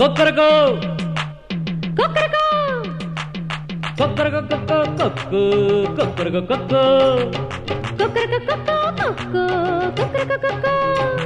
கொக்கரகோ கொக்கரக்கோ கொக்கரகோ கொக்கோ கொக்கு கொக்கரகோ கொக்கோ கொக்கரக்கோ கொக்கோ கொக்கோ கொக்கரக்கோ கொக்கோ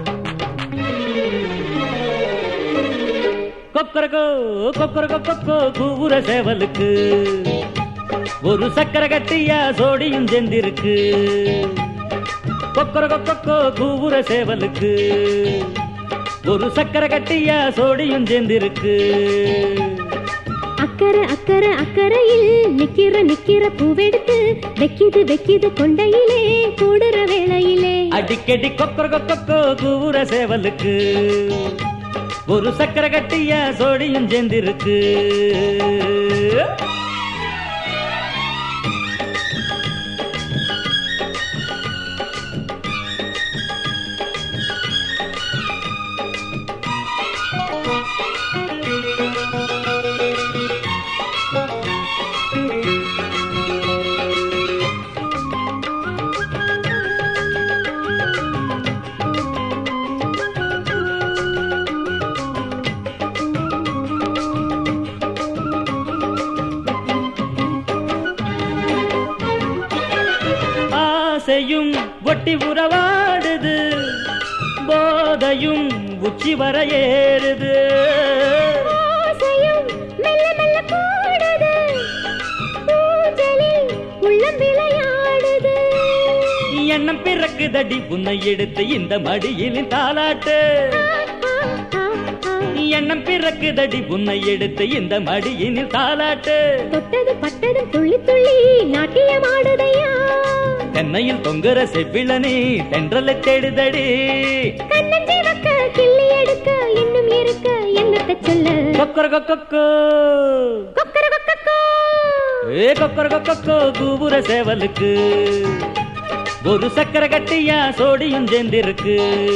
கொக்கரகோ கொக்கரகோ கொக்கோ கூவுற சேவலுக்கு ஒரு சக்கர கட்டியா சோடியும் செந்திருக்கு கொக்கரகோ கொக்கோ கூவுற சேவலுக்கு ஒரு சக்கர கட்டியா சோடியும் செந்திருக்கு அக்கறை அக்கறை அக்கறையில் நிக்கிற நிக்கிற பூவெடுத்து வெக்கிது வெக்கிது கொண்டையிலே கூடுற வேளையிலே அடிக்கடி கொக்கரகோ கொக்கோ கூவுற சேவலுக்கு ஒரு சக்கர கட்டியா சோடியும் செந்திருக்கு ஆசையும் ஒட்டி உறவாடுது போதையும் உச்சி வர ஏறுது ஆசையும் மெல்ல மெல்ல கூடுது ஊஞ்சலில் உள்ளம் விளையாடுது எண்ணம் பிறக்குதடி உன்னை எடுத்து இந்த மடியில் தாலாட்டு ஆ, ஆ, ஆ, ஆ. எண்ணம் பிறக்குதடி உன்னை எடுத்து இந்த மடியில் தாலாட்டு தொட்டது பட்டது துள்ளி துள்ளி நாட்டியமாடுதையா தென்னையில் தொங்குற செவ்விளனே தென்றலை தேடுதடி கண்ணஞ்சி வக்க கிள்ளி எடுக்க இன்னும் இருக்க என்னத்த சொல்ல கொக்கர கொக்கோ கொக்கர கொக்கோ ஏ கொக்கர கொக்கோ கூபுர சேவலுக்கு ஒரு சக்கர கட்டியா சோடியும் சேர்ந்திருக்கு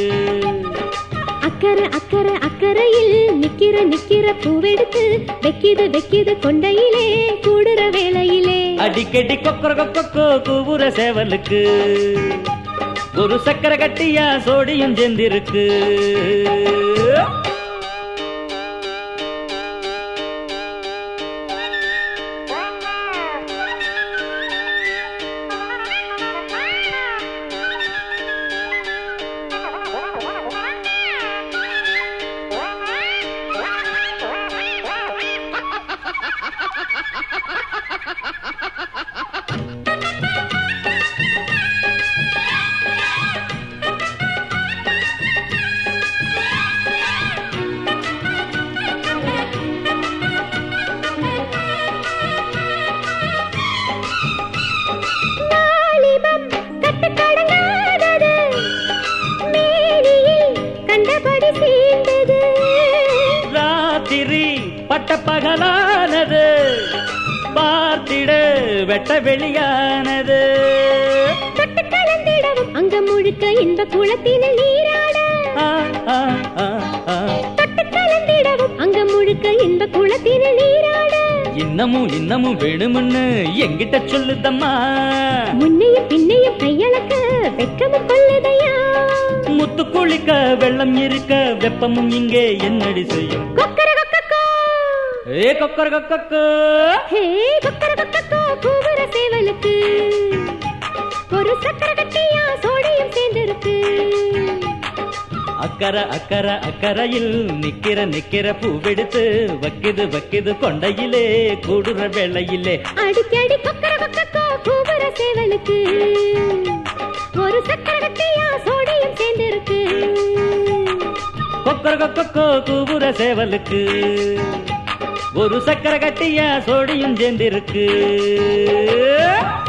அக்கறை அக்கறை அக்கறையில் நிக்கிற நிக்கிற பூவெடுத்து வெக்கிது வெக்கிது கொண்டையிலே கூடுற வேளையிலே அடிக்கடி கொக்கர கொக்கோ கூபுர சேவலுக்கு ஒரு சக்கர கட்டியா சோடியும் சேர்ந்திருக்கு வாலிபம் கட்டுக்கடங்காதது மேனியில் கண்டபடி சீண்டது ராத்திரி பட்ட பகலானது பார்த்திட வெட்ட வெளியானது தொட்டு கலந்திடவும் அங்க முழுக்க இன்ப குளத்தினில் நீராட ஆ, ஆ, ஆ, ஆ. தொட்டு கலந்திடவும் அங்க முழுக்க இன்ப குளத்தினில் நீராட இன்னமும் இன்னமும் வேணும்னு எங்கிட்ட சொல்லுதம்மா முன்னையும் பின்னையும் கையளக்க வெட்கமும் கொள்ளுதையா முத்து குளிக்க வெள்ளம் இருக்க வெப்பமும் இங்கே என்னடி செய்யும் கொக்கர கொக்கோ ஏ கொக்கர கொக்கோ ஹே கொக்கர கொக்கோ கூவுற சேவலுக்கு ஒரு சக்கர கட்டியா சோடியும் சேர்ந்திருக்கு அக்கறை அக்கறை அக்கறையில் நிக்கிற நிக்கிற பூவெடுத்து வக்கிது வக்கிது கொண்டையிலே கூடுற வேளையிலே அடிக்கடி கொக்கர கொக்கோ கூவுற சேவலுக்கு ஒரு சக்கர கட்டியா சோடியும் சேர்ந்திருக்கு கொக்கர கொக்கோ கூவுற சேவலுக்கு ஒரு சக்கர கட்டியா சோடியும் சேர்ந்திருக்கு